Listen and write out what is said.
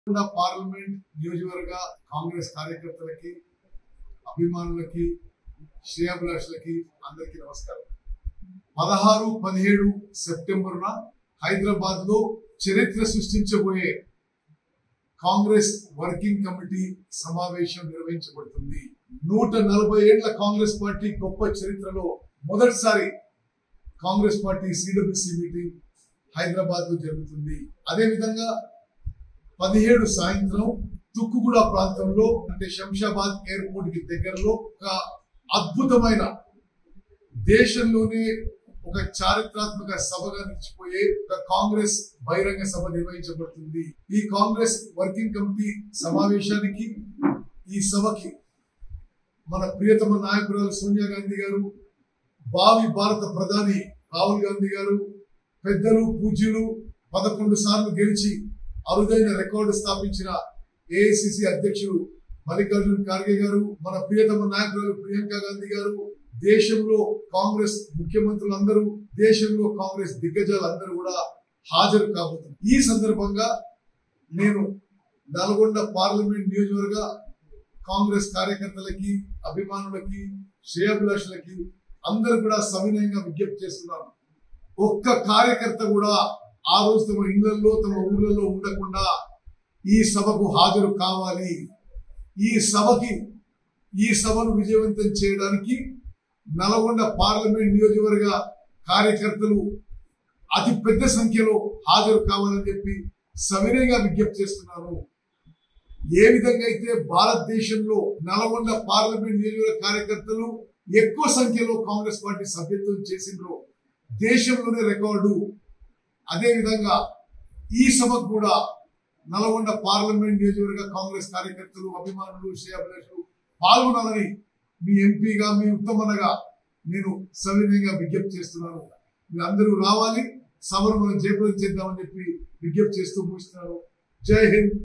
కూడా పార్లమెంట్ నియోజకవర్గ కాంగ్రెస్ కార్యకర్తలకి అభిమానులకి శ్రేయాభిలాషులకి అందరికీ నమస్కారం పదహారు పదిహేడు సెప్టెంబర్న హైదరాబాద్ లో చరిత్ర సృష్టించబోయే కాంగ్రెస్ వర్కింగ్ కమిటీ సమావేశం నిర్వహించబడుతుంది నూట నలభై ఏళ్ల కాంగ్రెస్ పార్టీ గొప్ప చరిత్రలో మొదటిసారి Congress party CWC meeting Hyderabad లో జరుగుతుంది అదే విధంగా పదిహేడు సాయంత్రం తుక్కుగూడ ప్రాంతంలో అంటే శంషాబాద్ ఎయిర్పోర్ట్ కి దగ్గరలో ఒక అద్భుతమైన దేశంలోనే ఒక చారిత్రాత్మక సభగా నిలిచిపోయే ఒక కాంగ్రెస్ బహిరంగ సభ నిర్వహించబడుతుంది ఈ కాంగ్రెస్ వర్కింగ్ కమిటీ సమావేశానికి ఈ సభకి మన ప్రియతమ నాయకురాలు సోనియా గాంధీ గారు భావి భారత ప్రధాని రాహుల్ గాంధీ గారు పెద్దలు పూజ్యులు పదకొండు సార్లు గెలిచి అరుదైన రికార్డు స్థాపించిన ఏఐసిసి అధ్యక్షుడు మల్లికార్జున్ ఖార్గే గారు మన ప్రియతమ నాయకురాలు ప్రియాంక గాంధీ గారు దేశంలో కాంగ్రెస్ ముఖ్యమంత్రులు అందరూ దేశంలో కాంగ్రెస్ దిగ్గజాలు అందరూ కూడా హాజరు కాబోతున్నారు ఈ సందర్భంగా నేను నల్గొండ పార్లమెంట్ నియోజకవర్గ కాంగ్రెస్ కార్యకర్తలకి అభిమానులకి శ్రేయాభిలాషులకి అందరూ కూడా సవినయంగా విజ్ఞప్తి చేస్తున్నాను ఒక్క కార్యకర్త కూడా ఆ రోజు తమ ఇళ్లలో తమ ఊర్లలో ఉండకుండా ఈ సభకు హాజరు కావాలి ఈ సభకి ఈ సభను విజయవంతం చేయడానికి నల్గొండ పార్లమెంట్ నియోజకవర్గ కార్యకర్తలు అతి పెద్ద సంఖ్యలో హాజరు కావాలని చెప్పి సవినయంగా విజ్ఞప్తి చేస్తున్నాను ఏ విధంగా అయితే భారతదేశంలో నల్గొండ పార్లమెంట్ నియోజకవర్గ కార్యకర్తలు ఎక్కువ సంఖ్యలో కాంగ్రెస్ పార్టీ సభ్యత్వం చేసిండ్రో దేశంలోనే రికార్డు అదే విధంగా ఈ సభకు కూడా నల్గొండ పార్లమెంట్ నియోజకవర్గ కాంగ్రెస్ కార్యకర్తలు అభిమానులు శ్రేయాభిలాషులు పాల్గొనాలని మీ ఎంపీగా మీ ఉత్తమనగా నేను సవినయంగా విజ్ఞప్తి చేస్తున్నాను మీరు అందరూ రావాలి సభను మనం జయప్రదం చేద్దామని చెప్పి విజ్ఞప్తి చేస్తూ ముగిస్తున్నాను జై హింద్